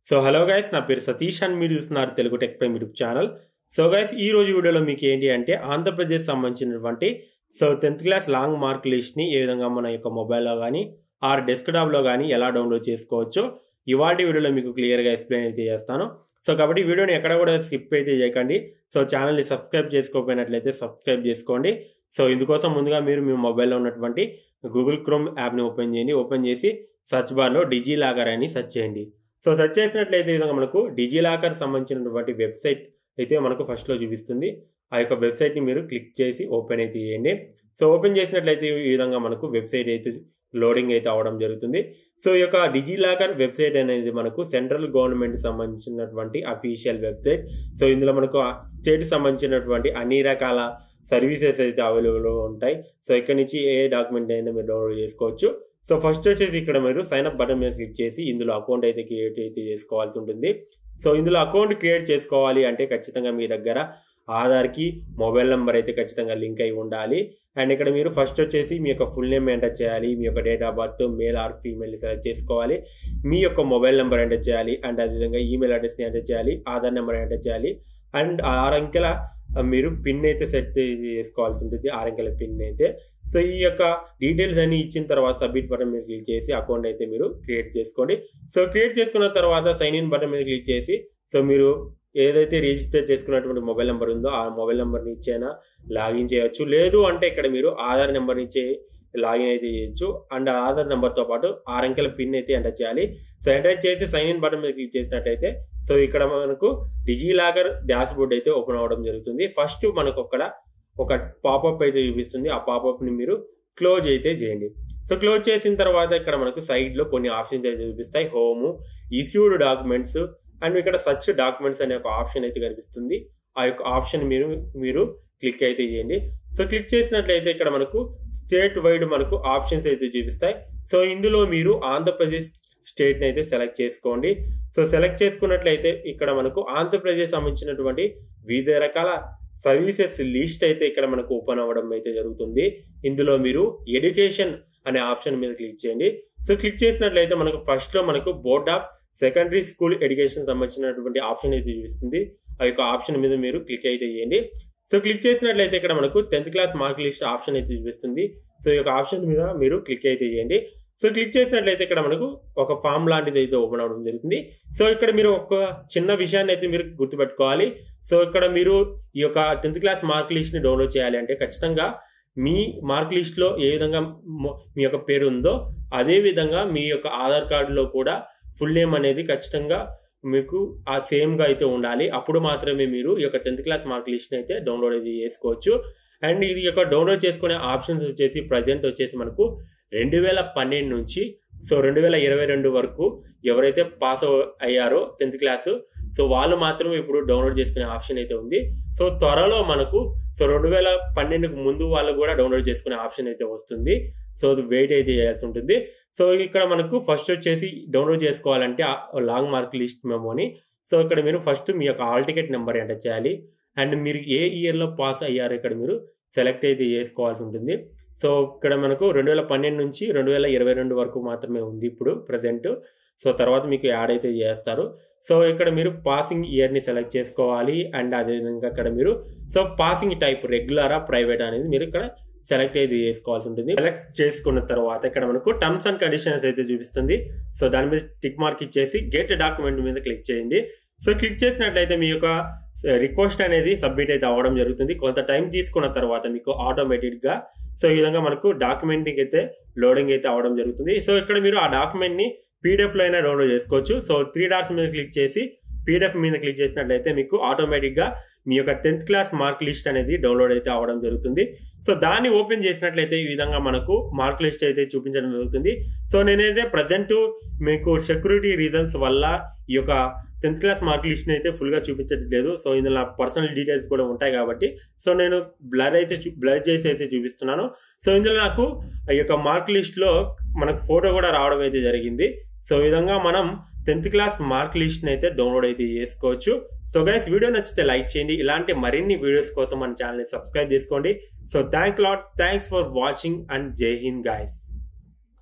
so hello guys నా పేరు సతీష్ అని మీరు చూస్తున్నారు Telugu tech prime YouTube channel so guys ఈ రోజు వీడియోలో మీకు ఏంటి అంటే ఆంధ్రప్రదేశ్ సంబంధించినటువంటి so tenth class long mark లిస్ట్ని ఏ విధంగా మన యొక్క మొబైల్లో కానీ ఆర్ డెస్క్టాప్లో కానీ ఎలా డౌన్లోడ్ చేసుకోవచ్చో ఇవాటి వీడియోలో మీకు క్లియర్గా ఎక్స్ప్లెయిన్ అయితే చేస్తాను సో కాబట్టి వీడియోని ఎక్కడ కూడా స్కిప్ అయితే చేయకండి సో ఛానల్ని సబ్స్క్రైబ్ చేసుకోకపోయినట్లయితే సబ్స్క్రైబ్ చేసుకోండి సో ఇందుకోసం ముందుగా మీరు మీ మొబైల్లో ఉన్నటువంటి గూగుల్ క్రోమ్ యాప్ని ఓపెన్ చేయండి ఓపెన్ చేసి సర్చ్ బార్లో డిజీ లాకర్ అని సెర్చ్ చేయండి సో సెర్చ్ చేసినట్లయితే ఈ విధంగా మనకు డిజీ లాకర్ సంబంధించినటువంటి వెబ్సైట్ అయితే మనకు ఫస్ట్లో చూపిస్తుంది ఆ యొక్క వెబ్సైట్ని మీరు క్లిక్ చేసి ఓపెన్ అయితే చేయండి సో ఓపెన్ చేసినట్లయితే ఈ విధంగా మనకు వెబ్సైట్ అయితే లోడింగ్ అయితే అవడం జరుగుతుంది సో ఈ యొక్క డిజీ లాకర్ వెబ్సైట్ అనేది మనకు సెంట్రల్ గవర్నమెంట్ సంబంధించినటువంటి అఫీషియల్ వెబ్సైట్ సో ఇందులో మనకు స్టేట్ సంబంధించినటువంటి అన్ని రకాల సర్వీసెస్ అయితే అవైలబుల్ ఉంటాయి సో ఇక్కడ నుంచి ఏ డాక్యుమెంట్ అయినా మీరు డౌన్లోడ్ చేసుకోవచ్చు సో ఫస్ట్ వచ్చేసి ఇక్కడ మీరు సైన్ అప్ బటన్ మీద క్లిక్ చేసి ఇందులో అకౌంట్ అయితే క్రియేట్ అయితే చేసుకోవాల్సి ఉంటుంది సో ఇందులో అకౌంట్ క్రియేట్ చేసుకోవాలి అంటే ఖచ్చితంగా మీ దగ్గర ఆధార్కి మొబైల్ నెంబర్ అయితే ఖచ్చితంగా లింక్ అయి ఉండాలి అండ్ ఇక్కడ మీరు ఫస్ట్ వచ్చేసి మీ యొక్క ఫుల్ నేమ్ ఎంటర్ చేయాలి మీ యొక్క date of birth male or female select చేసుకోవాలి మీ యొక్క మొబైల్ నెంబర్ ఎంటర్ చేయాలి అండ్ అదేవిధంగా ఈమెయిల్ అడ్రస్ని ఎంటర్ చేయాలి ఆధార్ నెంబర్ ఎంటర్ చేయాలి అండ్ ఆరు అంకెల మీరు పిన్ అయితే సెట్ చేసుకోవాల్సి ఉంటుంది ఆరు అంకెల పిన్ అయితే సో ఈ యొక్క డీటెయిల్స్ అన్ని ఇచ్చిన తర్వాత సబ్మిట్ బటన్ మీద క్లిక్ చేసి అకౌంట్ అయితే మీరు క్రియేట్ చేసుకోండి సో క్రియేట్ చేసుకున్న తర్వాత సైన్ ఇన్ బటన్ మీద క్లిక్ చేసి సో మీరు ఏదైతే రిజిస్టర్ చేసుకున్నటువంటి మొబైల్ నెంబర్ ఉందో ఆ మొబైల్ నెంబర్ని ఇచ్చైనా లాగిన్ చేయొచ్చు లేదు అంటే ఇక్కడ మీరు ఆధార్ నెంబర్ ఇచ్చే లాగిన్ అయితే చేయొచ్చు అండ్ ఆధార్ నెంబర్తో పాటు ఆరు అంకెల పిన్ అయితే ఎంటర్ చేయాలి సో ఎంటర్ చేసి సైన్ ఇన్ బటన్ మీద క్లిక్ చేసినట్టయితే సో ఇక్కడ మనకు డిజీ లాకర్ డాష్ బోర్డ్ అయితే ఓపెన్ అవ్వడం జరుగుతుంది ఫస్ట్ మనకు అక్కడ ఒక పాపప్ అయితే చూపిస్తుంది ఆ పాపప్ని మీరు క్లోజ్ అయితే చేయండి సో క్లోజ్ చేసిన తర్వాత ఇక్కడ మనకు సైడ్లో కొన్ని ఆప్షన్స్ అయితే చూపిస్తాయి హోము ఇష్యూడ్ డాక్యుమెంట్స్ అండ్ ఇక్కడ సర్చ్ డాక్యుమెంట్స్ అనే ఒక ఆప్షన్ అయితే కనిపిస్తుంది ఆ యొక్క ఆప్షన్ మీరు మీరు క్లిక్ అయితే చేయండి సో క్లిక్ చేసినట్లయితే ఇక్కడ మనకు స్టేట్ వైడ్ మనకు ఆప్షన్స్ అయితే చూపిస్తాయి సో ఇందులో మీరు ఆంధ్రప్రదేశ్ స్టేట్ని అయితే సెలెక్ట్ చేసుకోండి సో సెలెక్ట్ చేసుకున్నట్లయితే ఇక్కడ మనకు ఆంధ్రప్రదేశ్ సంబంధించినటువంటి వివిధ రకాల సర్వీసెస్ లిస్ట్ అయితే ఇక్కడ మనకు ఓపెన్ అవ్వడం అయితే జరుగుతుంది ఇందులో మీరు ఎడ్యుకేషన్ అనే ఆప్షన్ మీద క్లిక్ చేయండి సో క్లిక్ చేసినట్లయితే మనకు ఫస్ట్లో మనకు board of secondary school education సంబంధించినటువంటి ఆప్షన్ అయితే చూపిస్తుంది ఆ యొక్క ఆప్షన్ మీద మీరు క్లిక్ అయితే చేయండి సో క్లిక్ చేసినట్లయితే ఇక్కడ మనకు tenth class mark list option అయితే చూపిస్తుంది సో ఈ యొక్క ఆప్షన్ మీద మీరు క్లిక్ అయితే చేయండి సో క్లిక్ చేసినట్లయితే ఇక్కడ మనకు ఒక ఫామ్ లాంటిది అయితే ఓపెన్ అవడం జరుగుతుంది సో ఇక్కడ మీరు ఒక చిన్న విషయాన్ని అయితే మీరు గుర్తుపెట్టుకోవాలి సో ఇక్కడ మీరు ఈ యొక్క టెన్త్ క్లాస్ మార్క్ లిస్ట్ని డౌన్లోడ్ చేయాలి అంటే ఖచ్చితంగా మీ మార్క్ లిస్ట్లో ఏ విధంగా మీ యొక్క పేరు ఉందో అదే విధంగా మీ యొక్క ఆధార్ కార్డులో కూడా ఫుల్ నేమ్ అనేది ఖచ్చితంగా మీకు ఆ సేమ్గా అయితే ఉండాలి అప్పుడు మాత్రమే మీరు ఈ యొక్క టెన్త్ క్లాస్ మార్క్ లిస్ట్ని అయితే డౌన్లోడ్ అయితే చేసుకోవచ్చు అండ్ ఇది యొక్క డౌన్లోడ్ చేసుకునే ఆప్షన్స్ వచ్చేసి ప్రజెంట్ వచ్చేసి మనకు రెండు వేల పన్నెండు నుంచి సో రెండు వేల ఇరవై రెండు వరకు ఎవరైతే పాస్ అయ్యారో టెన్త్ క్లాస్ సో వాళ్ళు మాత్రమే ఇప్పుడు డౌన్లోడ్ చేసుకునే ఆప్షన్ అయితే ఉంది సో త్వరలో మనకు సో రెండు వేల పన్నెండుకు ముందు వాళ్ళు కూడా డౌన్లోడ్ చేసుకునే ఆప్షన్ అయితే వస్తుంది సో వెయిట్ అయితే చేయాల్సి ఉంటుంది సో ఇక్కడ మనకు ఫస్ట్ వచ్చేసి డౌన్లోడ్ చేసుకోవాలంటే లాంగ్ మార్క్ లిస్ట్ మెమోని సో ఇక్కడ మీరు ఫస్ట్ మీ యొక్క హాల్ టికెట్ నెంబర్ ఎంటర్ చేయాలి అండ్ మీరు ఏ ఇయర్లో పాస్ అయ్యారో ఇక్కడ మీరు సెలెక్ట్ అయితే చేసుకోవాల్సి ఉంటుంది సో ఇక్కడ మనకు రెండు వేల పన్నెండు నుంచి రెండు వేల ఇరవై రెండు వరకు మాత్రమే ఉంది ఇప్పుడు ప్రజెంట్ సో తర్వాత మీకు యాడ్ అయితే చేస్తారు సో ఇక్కడ మీరు పాసింగ్ ఇయర్ని సెలెక్ట్ చేసుకోవాలి అండ్ అదేవిధంగా ఇక్కడ మీరు సో పాసింగ్ టైప్ రెగ్యులరా ప్రైవేట్ అనేది మీరు ఇక్కడ సెలెక్ట్ అయితే చేసుకోవాల్సి ఉంటుంది సెలెక్ట్ చేసుకున్న తర్వాత ఇక్కడ మనకు టర్మ్స్ అండ్ కండిషన్స్ అయితే చూపిస్తుంది సో దాని మీద టిక్ మార్క్ ఇచ్చేసి గెట్ డాక్యుమెంట్ మీద క్లిక్ చేయండి సో క్లిక్ చేసినట్లయితే మీ యొక్క రిక్వెస్ట్ అనేది సబ్మిట్ అయితే అవ్వడం జరుగుతుంది కొంత టైం తీసుకున్న తర్వాత మీకు ఆటోమేటిక్గా సో ఈ విధంగా మనకు డాక్యుమెంట్కి అయితే లోడింగ్ అయితే అవడం జరుగుతుంది సో ఇక్కడ మీరు ఆ డాక్యుమెంట్ని పీడిఎఫ్లో అయినా డౌన్లోడ్ చేసుకోవచ్చు సో త్రీ డాట్స్ మీద క్లిక్ చేసి పీడిఎఫ్ మీద క్లిక్ చేసినట్లయితే మీకు ఆటోమేటిక్గా మీ యొక్క టెన్త్ క్లాస్ మార్క్ లిస్ట్ అనేది డౌన్లోడ్ అయితే అవడం జరుగుతుంది సో దాన్ని ఓపెన్ చేసినట్లయితే ఈ విధంగా మనకు మార్క్ లిస్ట్ అయితే చూపించడం జరుగుతుంది సో నేనైతే ప్రజెంట్ మీకు సెక్యూరిటీ రీజన్స్ వల్ల ఈ యొక్క టెన్త్ క్లాస్ మార్క్ లిస్ట్ని అయితే ఫుల్గా చూపించట్లేదు సో ఇందులో పర్సనల్ డీటెయిల్స్ కూడా ఉంటాయి కాబట్టి సో నేను బ్లర్ అయితే బ్లర్ చేసి అయితే చూపిస్తున్నాను సో ఇందులో నాకు ఈ యొక్క మార్క్ లిస్ట్లో మనకు ఫోటో కూడా రావడం అయితే జరిగింది సో ఈ విధంగా మనం టెన్త్ క్లాస్ మార్క్ లిస్ట్ని అయితే డౌన్లోడ్ అయితే చేసుకోవచ్చు సో గైస్ వీడియో నచ్చితే లైక్ చేయండి ఇలాంటి మరిన్ని వీడియోస్ కోసం మన ఛానల్ని సబ్స్క్రైబ్ చేసుకోండి so thanks lot thanks for watching and Jai Hind guys